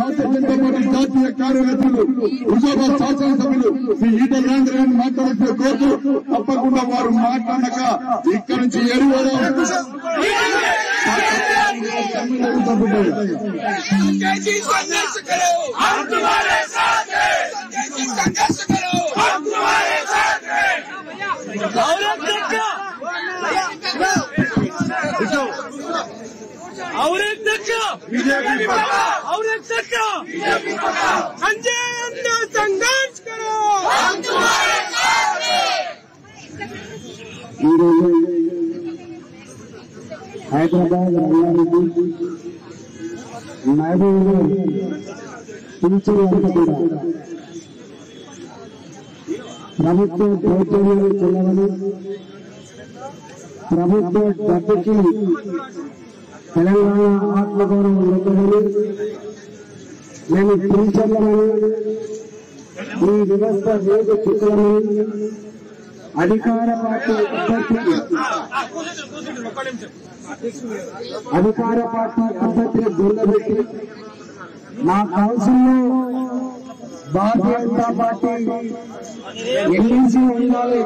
భారతీయ Janata party జాతీయ కార్యదర్శులు హుజాబాద్ శాసనసభ్యులు శ్రీ ఈటల రాజేంద్ర గారిని మాట్లాడాల్సిన కోరుతూ తప్పకుండా వారు మాట్లాడక ఇక్కడి నుంచి ఎరువడం अंग्रेजी संघर्ष करो हम तुम्हारे साथ हैं अंग्रेजी संघर्ष करो हम तुम्हारे साथ हैं और एक धक्का और एक धक्का और एक धक्का संजय अंदर संघर्ष करो हम तुम्हारे साथ हैं ఈరోజు హైదరాబాద్ రంగారెడ్డి మహబూబ్ పిలిచిన అంతా కూడా ప్రభుత్వ దౌర్జన్యాలు చెల్లవని ప్రభుత్వ డబ్బుకి తెలంగాణ ఆత్మగౌరవం ఉండదని మేము పిలిచమని ఈ వ్యవస్థ లేదు చిత్రమని అధికార పార్టీ అభ్యర్థికి అధికార పార్టీ అభ్యర్థిని దూరబెట్టి మా కౌన్సిల్లో భారతీయ జనతా పార్టీ ఎమ్మెల్సీ ఉండాలి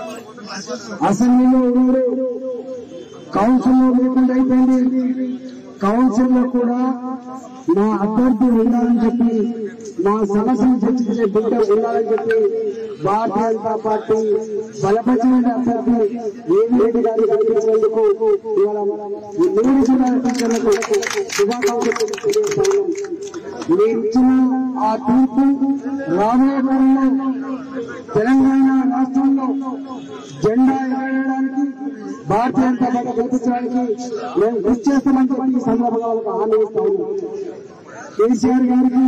అసెంబ్లీలో ఉన్నారు కౌన్సిల్లో లేకుండా అయిపోయింది కౌన్సిల్లో కూడా మా అభ్యర్థి ఉండాలని చెప్పి మా సమస్యలు చర్చించే బిడ్డ ఉండాలని చెప్పి భారతీయ జనతా పార్టీ బలపరిచిన అభ్యర్థి ఏవి రెడ్డి గారిని కనిపించినందుకు ఇవాళ ఈ మూడు జిల్లాల టీచర్లకు శుభాకాంక్షలు తెలియజేస్తాను మీరు ఇచ్చిన ఆ తీర్పు రాబోయే కాలంలో తెలంగాణ రాష్ట్రంలో జెండా ఎగరడానికి భారతీయ జనతా పార్టీ గెలిపించడానికి మేము కృషి చేస్తామని చెప్పి ఈ సందర్భంగా వాళ్ళకి హామీ ఇస్తా ఉన్నాం కేసీఆర్ గారికి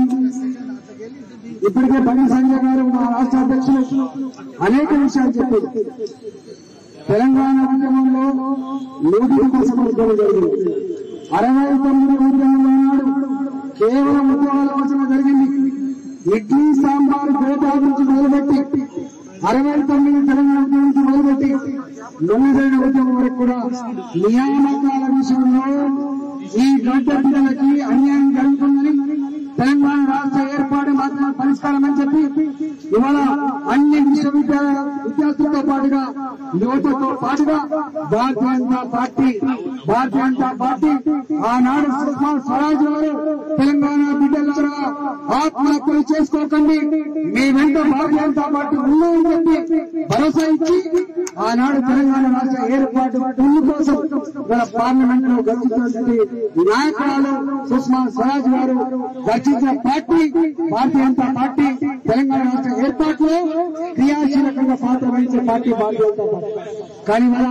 ఇప్పటికే బండి సంజయ్ గారు మా రాష్ట్ర అధ్యక్షులు అనేక విషయాలు చెప్పారు తెలంగాణ ఉద్యమంలో నూటికి కోసం ఉద్యమం జరిగింది అరవై తొమ్మిది ఉద్యమంలో నాడు కేవలం ఉద్యోగాల కోసం జరిగింది ఇడ్లీ సాంబార్ కోటా నుంచి మొదలుపెట్టి అరవై తొమ్మిది తెలంగాణ ఉద్యమం నుంచి మొదలుపెట్టి నొమ్మిదైన ఉద్యమం వరకు కూడా నియామకాల విషయంలో ఈ గడ్డ పిల్లలకి అన్యాయం జరుగుతుందని తెలంగాణ రాష్ట్ర ఏర్పాటు మాత్రమే పరిష్కారం అని చెప్పి ఇవాళ అన్ని విశ్వవిద్యాలయ విద్యార్థులతో పాటుగా యువతతో పాటుగా భారతీయ జనతా పార్టీ భారతీయ జనతా పార్టీ ఆనాడు సుష్మా స్వరాజ్ గారు తెలంగాణ బిడ్డలారా ఆత్మహత్యలు చేసుకోకండి మీ వెంట భారతీయ జనతా పార్టీ ఉందని చెప్పి భరోసా ఇచ్చి ఆనాడు తెలంగాణ రాష్ట్ర ఏర్పాటు పొందు కోసం మన పార్లమెంట్ లో గర్జించినటువంటి నాయకురాలు సుష్మా స్వరాజ్ గారు గర్జించిన పార్టీ భారతీయ జనతా పార్టీ తెలంగాణ రాష్ట్ర ఏర్పాటులో క్రియాశీలకంగా పాత్ర వహించే పార్టీ భారతీయ జనతా పార్టీ కానీ మన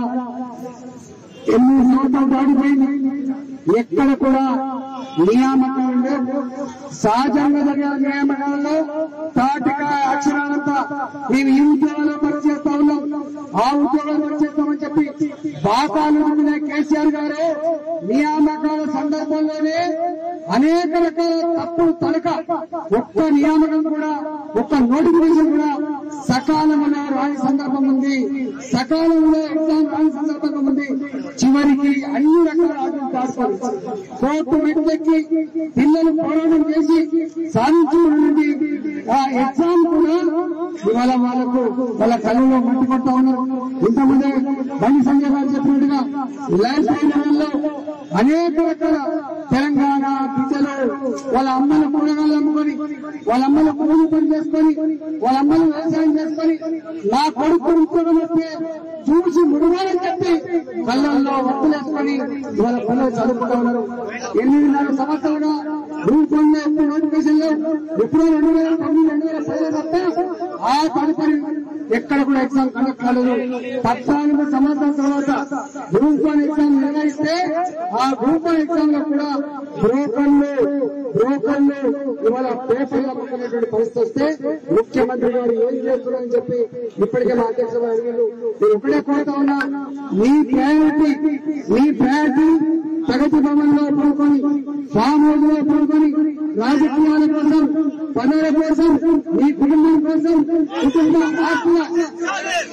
ఎనిమిది సంవత్సరాలు దాటిపోయింది ఎక్కడ కూడా నియామకాలు లేవు సహజంగా జరిగే నియామకాలలో తాటిగా అక్షరాలంతా మేము ఈ ఉద్యోగాలు పనిచేస్తా ఉన్నాం ఆ ఉద్యోగాలు పనిచేస్తామని చెప్పి బాకాలు నమ్మిన కేసీఆర్ గారు నియామకాల సందర్భంలోనే అనేక రకాల తప్పుడు తడక ఒక్క నియామకం కూడా ఒక్క నోటిఫికేషన్ కూడా సకాలంలో రాని సందర్భం ఉంది సకాలంలో ఎగ్జామ్ రాని సందర్భం ఉంది చివరికి అన్ని రకాల ఆటలు దాటుకోవాలి కోర్టు మెట్లెక్కి పిల్లలు పోరాటం చేసి సాధించినటువంటి ఆ ఎగ్జామ్ కూడా ఇవాళ వాళ్ళకు వాళ్ళ కళ్ళలో మట్టి పడతా ఉన్నారు ఇంతమంది బండి సంజయ్ గారు చెప్పినట్టుగా ల్యాండ్ లెవెల్లో అనేక రకాల తెలంగాణ బిడ్డలు వాళ్ళ అమ్మల కూరగాయలు అమ్ముకొని వాళ్ళ అమ్మల కూలి పని చేసుకొని వాళ్ళ అమ్మలు వ్యవసాయం చేసుకొని నా కొడుకు ఉద్యోగం వస్తే చూసి ముడవాలని చెప్పి కళ్ళల్లో వత్తులేసుకొని ఇవాళ పిల్లలు చదువుకుంటా ఉన్నారు ఎనిమిదిన్నర సంవత్సరాలుగా రూపంలో ఎప్పుడు నోటిఫికేషన్ లేవు ఎప్పుడో రెండు వేల తొమ్మిది రెండు వేల పదిలో తప్ప ఆ తదుపరి ఎక్కడ కూడా ఎగ్జామ్ కండక్ట్ కాలేదు పద్నాలుగు సంవత్సరాల తర్వాత గ్రూప్ వన్ ఎగ్జామ్ నిర్వహిస్తే ఆ గ్రూప్ వన్ ఎగ్జామ్ లో కూడా బ్రోకర్లు బ్రోకర్లు ఇవాళ పేపర్లు అమ్ముకునేటువంటి పరిస్థితి వస్తే ముఖ్యమంత్రి గారు ఏం చేస్తున్నారని చెప్పి ఇప్పటికే మా అధ్యక్షులు అడిగారు నేను ఒకటే కోరుతా ఉన్నా మీ ప్రయారిటీ మీ ప్రయారిటీ ప్రగతి భవన్ లో పడుకొని ఫామ్ హౌస్ లో పడుకొని రాజకీయాల కోసం పనుల కోసం మీ కుటుంబం కోసం కుటుంబ ఆస్తుల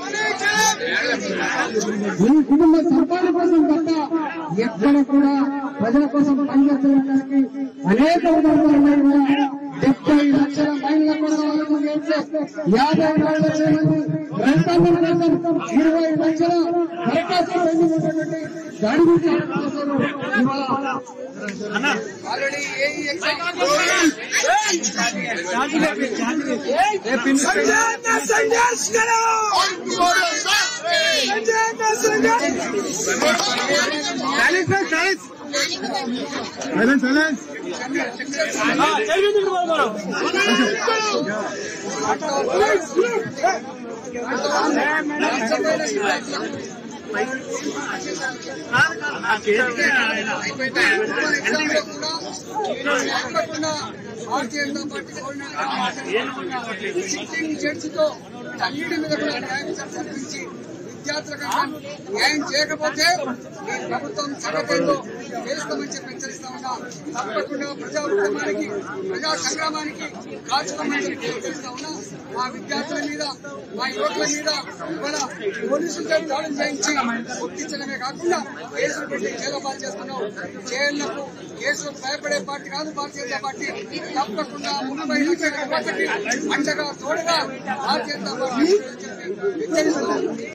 మీ కుటుంబ సంపాదన కోసం తప్ప ఎక్కడ కూడా ప్రజల కోసం పనిచేస్తున్నదానికి అనేక ఉదాహరణలు ఉన్నాయి డెబ్బై లక్షల మహిళల కోసం ఆలోచించే యాభై నాలుగు లక్షల మంది రైతాంగం కోసం ఇరవై లక్షల దరఖాస్తులు పెండింగ్ ఉన్నటువంటి దాని గురించి ఆలోచిస్తున్నారు. ఇవాళ ఆల్రెడీ ఏ ఎగ్జామ్ संजय ने संघर्ष करो संजय ने संघर्ष భారతీయ జనతా పార్టీ సిట్టింగ్ జడ్జితో తల్లిడి మీద కూడా న్యాయం సమర్పించి విద్యార్థులకు న్యాయం చేయకపోతే ఈ ప్రభుత్వం సంగతిలో చేస్తామని చెప్పి హెచ్చరిస్తా ఉన్నా తప్పకుండా ప్రజా ఉద్యమానికి ప్రజా సంగ్రామానికి కాచుకోమని చెప్పి హెచ్చరిస్తా ఉన్నా మా విద్యార్థుల మీద మా యువకుల మీద ఇవాళ పోలీసులతో దాడులు చేయించి ఒప్పించడమే కాకుండా కేసులు పెట్టి జైలు పాలు చేస్తున్నాం జైళ్లకు కేసులకు భయపడే పార్టీ కాదు భారతీయ జనతా పార్టీ తప్పకుండా ముప్పై లక్షల యువతకి అండగా తోడుగా భారతీయ జనతా పార్టీ హెచ్చరిస్తున్నాం